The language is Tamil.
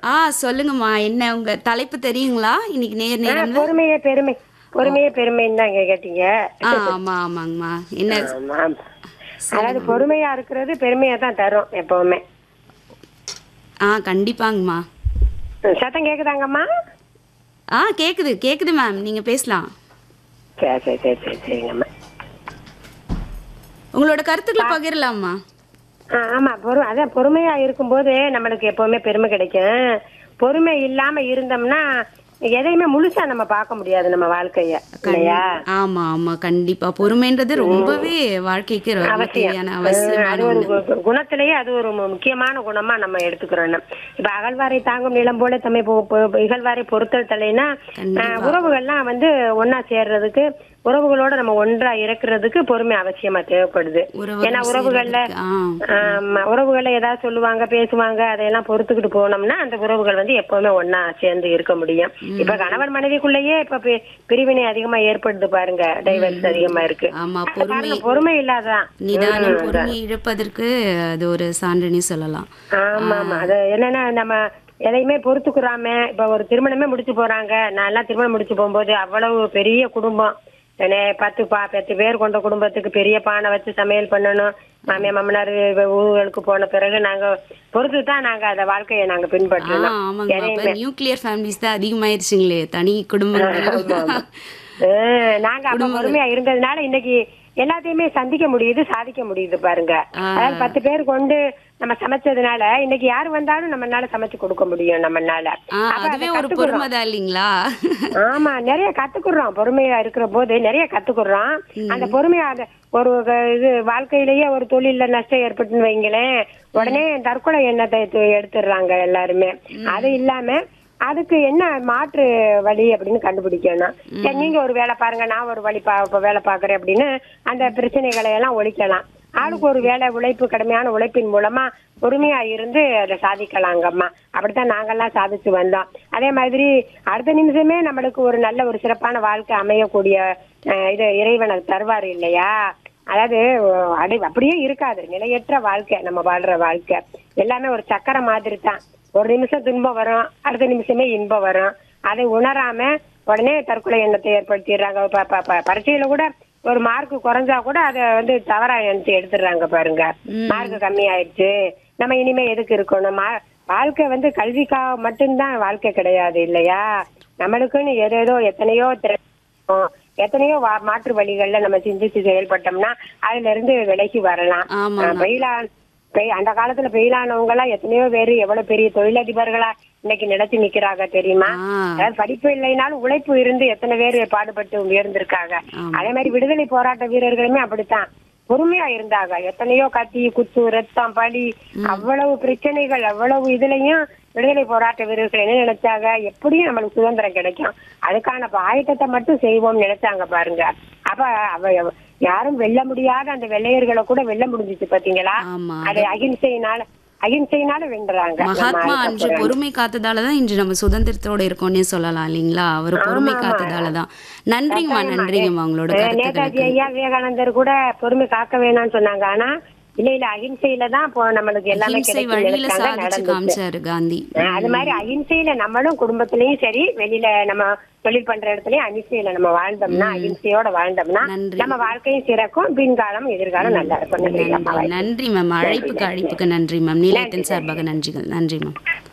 ஆ சொல்லுங்கம்மா என்ன உங்க தலைப்பு தெரியுங்களா இன்னைக்கு நேர் நேரம் பொறுமையே பெருமை பொறுமையே பெருமைன்னு தான் இங்க கேட்டீங்க ஆ ஆமா ஆமாங்கம்மா என்ன ஆமா. அதாவது பொறுமையா இருக்கிறது பெருமையா தான் தரும் எப்பவுமே ஆ கண்டிப்பாங்கம்மா ம், சத்தம் கேக்குதாங்கம்மா ஆ கேக்குது கேக்குது மேம் நீங்க பேசலாம் சரி சரி சரி சரி சரிங்கம்மா உங்களோட கருத்துக்களை பகிரலாமா ஆ, ஆமா பொறு அதான் பொறுமையா இருக்கும்போது நம்மளுக்கு எப்பவுமே பெருமை கிடைக்கும் பொறுமை இல்லாம இருந்தோம்னா எதையுமே முழுசா நம்ம பார்க்க முடியாது நம்ம வாழ்க்கைய இல்லையா ஆமா ஆமா கண்டிப்பா பொறுமைன்றது ரொம்பவே வாழ்க்கைக்கு ரொம்ப தேவையான அவசியமான அது ஒரு ஒண்ணு கு- குணத்திலேயே அது ஒரு மு- முக்கியமான குணமா நம்ம எடுத்துக்கிறோம் நம்ம. இப்ப அகழ்வாரை தாங்கும் நிலம் போல தம்மை பொ- பொ- இகழ்வாரை பொறுத்தல் தலைனா கண்டிப்பா. உறவுகள்லாம் வந்து ஒன்னா சேர்றதுக்கு உறவுகளோட நம்ம ஒன்றா இருக்கிறதுக்கு பொறுமை அவசியமா தேவைப்படுது உறவுகள் ஏன்னா உறவுகள்ல சேர்றதுக்கு, ஆ. ஆமா, உறவுகள்ல ஏதாவது சொல்லுவாங்க பேசுவாங்க அதையெல்லாம் பொறுத்துக்கிட்டு போனோம்னா அந்த உறவுகள் வந்து எப்பவுமே ஒன்னா சேர்ந்து இருக்க முடியும் இப்ப கணவன் மனைவிக்குள்ளேயே இப்ப பி- பிரிவினை அதிகமா ஏற்படுது பாருங்க டைவர்ஸ் அதிகமா இருக்கு ஆமா அது பொறுமை காரணம் பொறுமை இல்லாததான் நிதானம் பொறுமை இழப்பதற்கு அது ஒரு சான்றுனே சொல்லலாம் ஆமா ஆமா அது என்னன்னா நம்ம எதையுமே பொறுத்துக்குறாம இப்ப ஒரு திருமணமே முடிச்சு போறாங்க நான் எல்லாம் திருமணம் முடிச்சு போகும்போது அவ்வளவு பெரிய குடும்பம் என்ன பத்து பா பத்து பேர் கொண்ட குடும்பத்துக்கு பெரிய பானை வச்சு சமையல் பண்ணணும் மாமியா மாமனார் ஊர்களுக்கு போன பிறகு நாங்க பொறுத்து தான் நாங்க அந்த வாழ்க்கையை நாங்க ஆ பின்பற்றணும் ஆமாங்க அப்ப நியூக்ளியர் ஃபேமிலிஸ் தான் அதிகமாயிருச்சுங்களே தனி குடும்பங்கள் அஹ் நாங்க அப்ப பொறுமையா இருந்ததுனால இன்னைக்கு எல்லாத்தையுமே சந்திக்க முடியுது சாதிக்க முடியுது பாருங்க அதாவது பத்து பேர் கொண்டு நம்ம சமைச்சதுனால இன்னைக்கு யாரு வந்தாலும் நம்மனால சமைச்சு கொடுக்க முடியும் நம்மனால ஆ அப்ப அதை அதுவே ஒரு கத்துக்குறோம். பொறுமை தான் இல்லைங்களா ஆமா நிறைய கத்துக்குறோம் பொறுமையா இருக்கிற போது நிறைய கத்துக்குறோம் அந்த பொறுமையா அந்த ஒரு க- இது வாழ்க்கையிலேயே ஒரு தொழில்ல நஷ்டம் ஏற்பட்டுன்னு வைங்களேன் உடனே தற்கொலை எண்ணத்தை எடுத்து- எடுத்துடுறாங்க எல்லாருமே அது இல்லாம அதுக்கு என்ன மாற்று வழி அப்படின்னு கண்டுபிடிக்கணும் சரி நீங்க ஒரு வேலை பாருங்க நான் ஒரு வழி பா இப்ப வேலை பாக்குறேன் அப்படின்னு அந்த பிரச்சனைகளை எல்லாம் ஒழிக்கலாம் ஆளுக்கு ஒரு வேலை உழைப்பு கடுமையான உழைப்பின் மூலமா பொறுமையா இருந்து அதை சாதிக்கலாங்கம்மா அப்படித்தான் நாங்கெல்லாம் சாதிச்சு வந்தோம் அதே மாதிரி அடுத்த நிமிஷமே நம்மளுக்கு ஒரு நல்ல ஒரு சிறப்பான வாழ்க்கை அமையக்கூடிய அஹ், இது இறைவனை தருவாரு இல்லையா அதாவது அஹ், அடி அப்படியே இருக்காது நிலையற்ற வாழ்க்கை நம்ம வாழ்ற வாழ்க்கை எல்லாமே ஒரு சக்கரை மாதிரி தான் ஒரு நிமிஷம் துன்பம் வரும் அடுத்த நிமிஷமே இன்பம் வரும் அதை உணராம உடனே தற்கொலை எண்ணத்தை ஏற்படுத்திடுறாங்க ப- ப- ப- பரீட்சையில கூட ஒரு மார்க் குறைஞ்சா கூட அதை வந்து தவறா எண்ணத்தை எடுத்துடுறாங்க பாருங்க மார்க் கம்மி ஆயிடுச்சு நம்ம இனிமே எதுக்கு இருக்கணும் மா- வாழ்க்கை வந்து கல்விக்காக மட்டும்தான் வாழ்க்கை கிடையாது இல்லையா நம்மளுக்குன்னு ஏதேதோ எத்தனையோ திறமை இருக்கும். எத்தனையோ வா- மாற்று வழிகள்ல நம்ம சிந்திச்சு செயல்பட்டோம்னா அதுல இருந்து விலகி வரலாம் ஆமாங்க. அஹ் பெயிலான் பெய்- அந்த காலத்துல பெயிலானவங்க எல்லாம் எத்தனையோ பேரு எவ்வளவு பெரிய தொழிலதிபர்களா இன்னைக்கு நிலைச்சு நிக்கிறாங்க தெரியுமா ஆ அதாவது படிப்பு இல்லைனாலும் உழைப்பு இருந்து எத்தனை பேர் பாடுபட்டு உயர்ந்திருக்காங்க ஆமா. அதே மாதிரி விடுதலை போராட்ட வீரர்களுமே அப்படித்தான் பொறுமையா இருந்தாங்க எத்தனையோ கத்தி குத்து ரத்தம் பலி அவ்வளவு பிரச்சனைகள் அவ்வளவு இதுலயும் விடுதலை போராட்ட வீரர்கள் என்ன நினைச்சாங்க எப்படியும் நம்மளுக்கு சுதந்திரம் கிடைக்கும் அதுக்கான ஆயத்தத்தை மட்டும் செய்வோம்னு நினைச்சாங்க பாருங்க அப்ப அவ யாரும் வெல்ல முடியாத அந்த வெள்ளையர்களை கூட வெல்ல முடிஞ்சுச்சு பாத்தீங்களா ஆமா அது அகிம்சையினால அகிம்சையினால வென்றாங்க நம்ம மகாத்மா அன்று அதுக்கப்புறம். பொறுமை காத்ததால தான் இன்று நம்ம சுதந்திரத்தோட இருக்கோம்னே சொல்லலாம் இல்லைங்களா அவர் பொறுமை காத்ததால தான் நன்றிங்கம்மா நன்றிங்கம்மா உங்களோட அஹ் கருத்துக்களுக்கு நேதாஜி ஐயா விவேகானந்தர் கூட பொறுமை காக்க வேணாம்னு சொன்னாங்க ஆனா இல்ல இல்ல அகிம்சையில தான் இப்போ நம்மளுக்கு எல்லாமே அஹிம்சை கிடைக்கும் வழியில நினைச்சாங்க, சாதிச்சு நடந்துச்சு. காமிச்சாரு காந்தி அஹ் அது மாதிரி அகிம்சையில நம்மளும் குடும்பத்திலயும் சரி வெளியில நம்ம தொழில் பண்ற இடத்துலயும் அகிம்சையில நம்ம வாழ்ந்தோம்னா அகிம்சையோட வாழ்ந்தோம்னா நன்றி. நம்ம வாழ்க்கையும் சிறக்கும் பின்காலம் எதிர்காலம் நல்லா இருக்கும் நன்றி அம்மா. நன்றி நன்றி மேம் அழைப்புக்கு அழைப்புக்கு நன்றி மேம் நிலையத்தின் சார்பாக நன்றிகள் நன்றி மேம்